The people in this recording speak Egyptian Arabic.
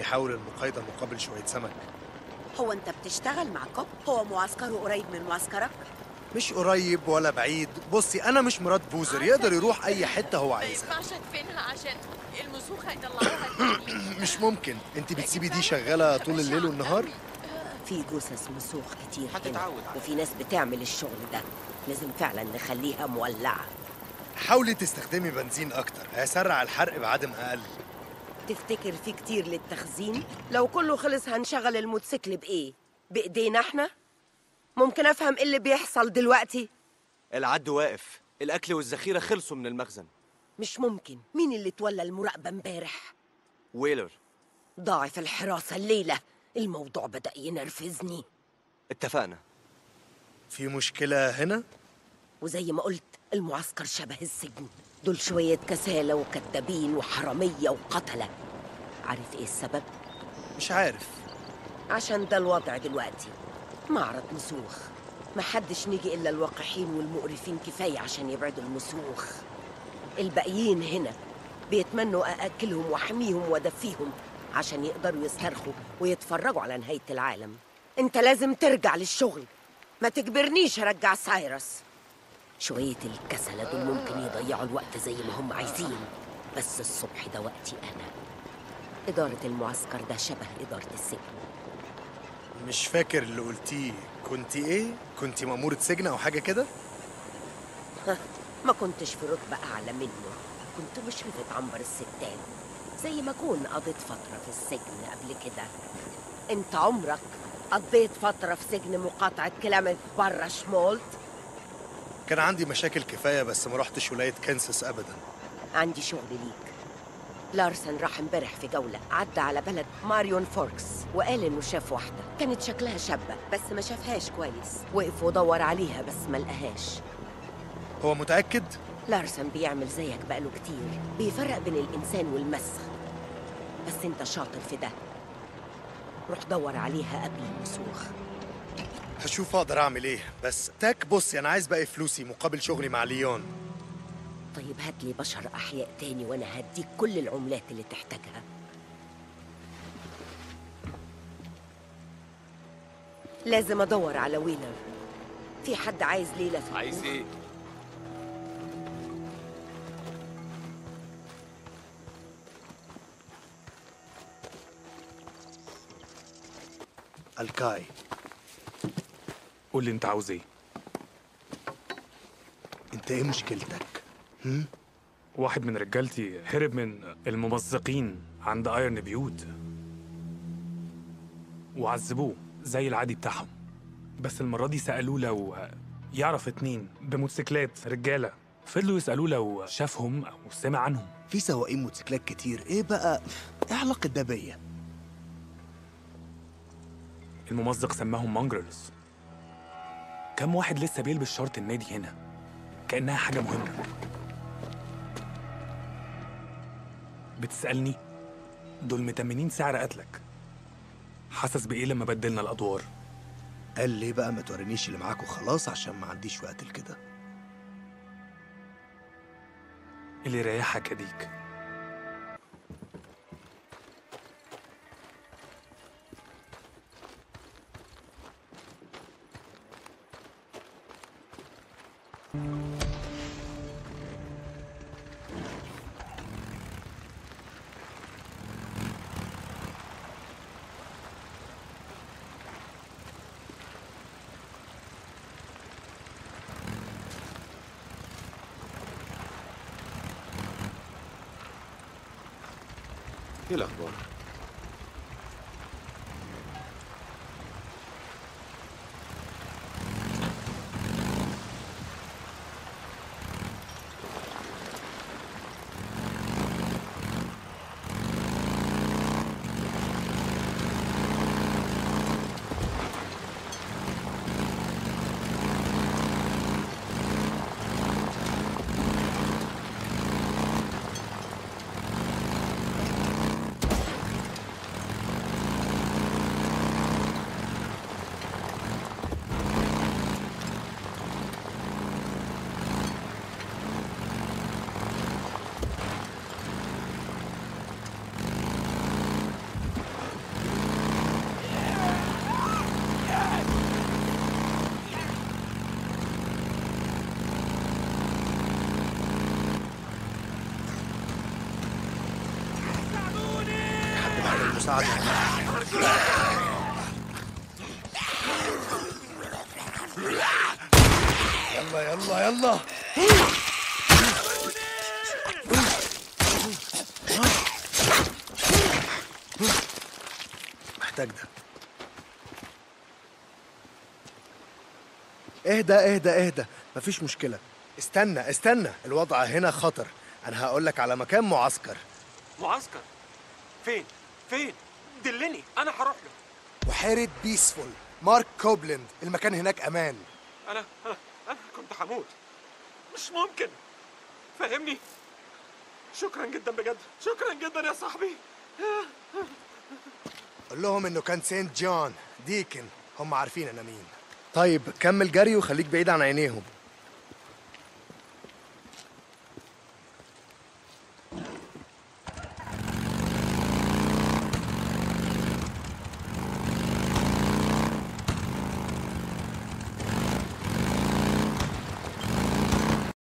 بيحاول المقايضة مقابل شوية سمك هو انت بتشتغل مع كوب هو معسكره قريب من معسكرك مش قريب ولا بعيد بصي أنا مش مراد بوزر يقدر يروح أي حتة هو ما عايزها ينفعش ادفنها عشان المسوخ هيطلعوها تاني مش ممكن انت بتسيبي دي شغالة طول الليل والنهار في جثث مسوخ كتير هنا هتتعود على وفي ناس بتعمل الشغل ده لازم فعلا نخليها مولعة حاولي تستخدمي بنزين أكتر هيسرع الحرق بعدم أقل تفتكر في كتير للتخزين لو كله خلص هنشغل الموتوسيكل بإيه بإيدينا احنا ممكن أفهم إيه اللي بيحصل دلوقتي العد واقف الاكل والذخيره خلصوا من المخزن مش ممكن مين اللي تولى المراقبة امبارح ويلر ضاعف الحراسة الليلة الموضوع بدأ ينرفزني اتفقنا في مشكلة هنا وزي ما قلت المعسكر شبه السجن دول شوية كسالة وكدابين وحرامية وقتلة عارف ايه السبب؟ مش عارف عشان ده الوضع دلوقتي معرض مسوخ محدش نيجي إلا الوقحين والمقرفين كفاية عشان يبعدوا المسوخ الباقيين هنا بيتمنوا أأكلهم وأحميهم وأدفيهم عشان يقدروا يسترخوا ويتفرجوا على نهاية العالم انت لازم ترجع للشغل ما تجبرنيش ارجع سايرس شوية الكسلة دول ممكن يضيعوا الوقت زي ما هم عايزين بس الصبح ده وقتي أنا إدارة المعسكر ده شبه إدارة السجن مش فاكر اللي قلتيه كنت ايه كنت مأمورة سجن أو حاجة كده ما كنتش في رتبة أعلى منه كنت مشرفة عنبر الستات زي ما أكون قضيت فترة في السجن قبل كده أنت عمرك قضيت فترة في سجن مقاطعة كلامك برا شمولت كان عندي مشاكل كفاية بس ما رحتش ولاية كانساس أبدا عندي شغل ليك لارسن راح امبارح في جولة عدى على بلد ماريون فوركس وقال انه شاف واحدة كانت شكلها شابة بس ما شافهاش كويس وقف ودور عليها بس ما لقاهاش هو متأكد؟ لارسن بيعمل زيك بقاله كتير بيفرق بين الإنسان والمسخ بس انت شاطر في ده روح دور عليها قبل المسوخ هشوف أقدر أعمل إيه بس تاك بصي أنا عايز باقي فلوسي مقابل شغلي مع ليون طيب هات لي بشر أحياء تاني وأنا هديك كل العملات اللي تحتاجها لازم أدور على ويلر في حد عايز ليلة في عايز ايه؟ الكاي قول لي انت عاوز ايه أنت إيه مشكلتك؟ واحد من رجالتي هرب من الممزقين عند ايرن بيوت وعذبوه زي العادي بتاعهم بس المرة دي سألوه لو يعرف اتنين بموتوسيكلات رجالة فضلوا يسألوه لو شافهم أو سمع عنهم في سواقين موتوسيكلات كتير ايه بقى ايه علاقة ده بيا الممزق سماهم مانجرلز كم واحد لسه بيلبس شرط النادي هنا كأنها حاجة مهمة بتسألني دول متمنين سعر قتلك حاسس بإيه لما بدلنا الأدوار قال ليه بقى ما تورينيش اللي معاك وخلاص عشان ما عنديش وقت لكده اللي يريحك يديك ايه الاخبار؟ نقدم على المساعدة يلا يلا يلا محتاج ده اهدى اهدى اهدى مفيش مشكلة استنى استنى الوضع هنا خطر انا هقول لك على مكان معسكر معسكر فين فين دلني انا هروح له بحيرة بيسفول مارك كوبلند المكان هناك امان انا انا انا كنت هموت مش ممكن فاهمني شكرا جدا بجد شكرا جدا يا صاحبي قول لهم انه كان سينت جون ديكن هم عارفين انا مين طيب كمل جري وخليك بعيد عن عينيهم